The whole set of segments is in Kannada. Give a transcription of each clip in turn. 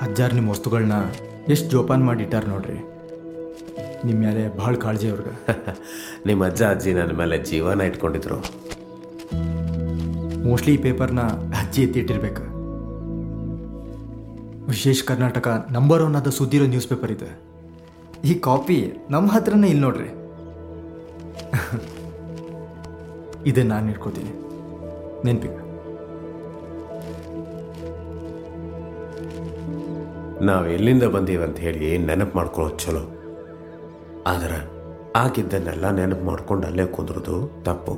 ಅಜ್ಜಾರ್ ನಿಮ್ಮ ವಸ್ತುಗಳನ್ನ ಎಷ್ಟು ಜೋಪಾನ ಮಾಡಿ ಇಟ್ಟಾರ ನೋಡ್ರಿ ನಿಮ್ಮ ಮೇಲೆ ಭಾಳ ಕಾಳಜಿ ಅವ್ರಿಗೆ ನಿಮ್ಮ ಅಜ್ಜ ಅಜ್ಜಿ ನನ್ನ ಮೇಲೆ ಜೀವನ ಇಟ್ಕೊಂಡಿದ್ರು ಮೋಸ್ಟ್ಲಿ ಈ ಪೇಪರ್ನ ಅಜ್ಜಿ ಎತ್ತಿ ಇಟ್ಟಿರ್ಬೇಕು ವಿಶೇಷ ಕರ್ನಾಟಕ ನಂಬರ್ ಒನ್ ಆದ ಸುದ್ದಿರೋ ನ್ಯೂಸ್ ಪೇಪರ್ ಇದೆ ಈ ಕಾಪಿ ನಮ್ಮ ಹತ್ರನೇ ಇಲ್ಲಿ ನೋಡ್ರಿ ಇದನ್ನ ನಾನು ಇಟ್ಕೋತೀನಿ ನೆನ್ಪಿಗೆ ನಾವು ಎಲ್ಲಿಂದ ಬಂದೀವಿ ಅಂತ ಹೇಳಿ ನೆನಪು ಮಾಡ್ಕೊಳ್ಳೋದು ಚಲೋ ಆದ್ರೆ ಆಗಿದ್ದನ್ನೆಲ್ಲ ನೆನಪು ಮಾಡ್ಕೊಂಡು ಅಲ್ಲೇ ಕುಂದ್ರದು ತಪ್ಪು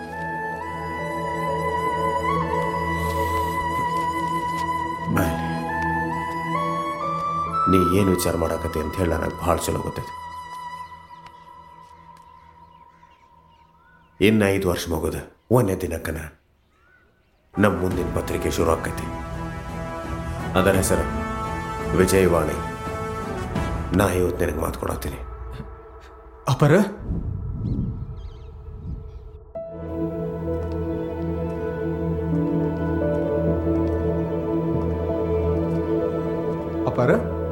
ಬಾಯ್. ನೀ ಏನು ವಿಚಾರ ಮಾಡಕತ್ತೆ ಅಂತ ಹೇಳಿ ನನಗೆ ಭಾಳ ಚಲೋ ಗೊತ್ತೈತಿ ಇನ್ನು ಐದು ವರ್ಷ ಮುಗಿದ ಒಂದೇ ದಿನಕ್ಕನ ನಮ್ಮ ಮುಂದಿನ ಪತ್ರಿಕೆ ಶುರು ಆಕೈತಿ ಅದರ ಹೆಸರು ವಿಜಯವಾಣಿ ನಾ ಇವತ್ತು ನಿನಗೆ ಮಾತು ಕೊಡತ್ತೀನಿ ಅಪರ ಅಪರ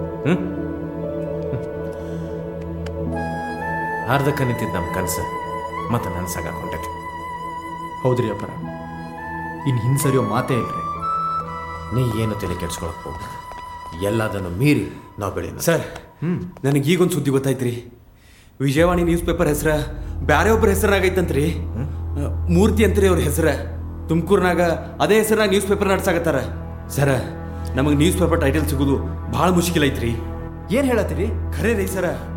ಅರ್ಧಕ್ಕ ನಿಂತಿದ್ದು ನಮ್ಮ ಕನಸು ಮತ್ತು ನನ್ನ ಸಾಗಾಕೊಂಡೈತಿ ಹೌದ್ರಿ ಅಪರ ಇನ್ನು ಹಿಂಸರಿಯೋ ಮಾತೇ ಇಲ್ರಿ ನೀ ಏನು ತಲೆ ಕೆಡ್ಸ್ಕೊಳಕ್ ಹೋಗ ಎಲ್ಲದನ್ನು ಮೀರಿ ನಾವು ಬೆಳೆಯೋಣ ಸರ್ ನನಗೆ ಈಗೊಂದು ಸುದ್ದಿ ಗೊತ್ತಾಯ್ತ್ರಿ ವಿಜಯವಾಣಿ ನ್ಯೂಸ್ ಪೇಪರ್ ಹೆಸರ ಬ್ಯಾರೆ ಒಬ್ಬರ ಹೆಸರಾಗೈತಂತ್ರಿ ಮೂರ್ತಿ ಅಂತ್ರಿ ಅವ್ರ ಹೆಸರ ತುಮಕೂರ್ನಾಗ ಅದೇ ಹೆಸರಾಗ ನ್ಯೂಸ್ ಪೇಪರ್ ನಡ್ಸಾಕತ್ತಾರ ಸರ ನಮಗೆ ನ್ಯೂಸ್ ಪೇಪರ್ ಟೈಟಲ್ ಸಿಗೋದು ಭಾಳ ಮುಷ್ಕಿಲ್ ಐತ್ರಿ ಏನು ಹೇಳತ್ತೀರಿ ಖರೇ ರೀ ಸರ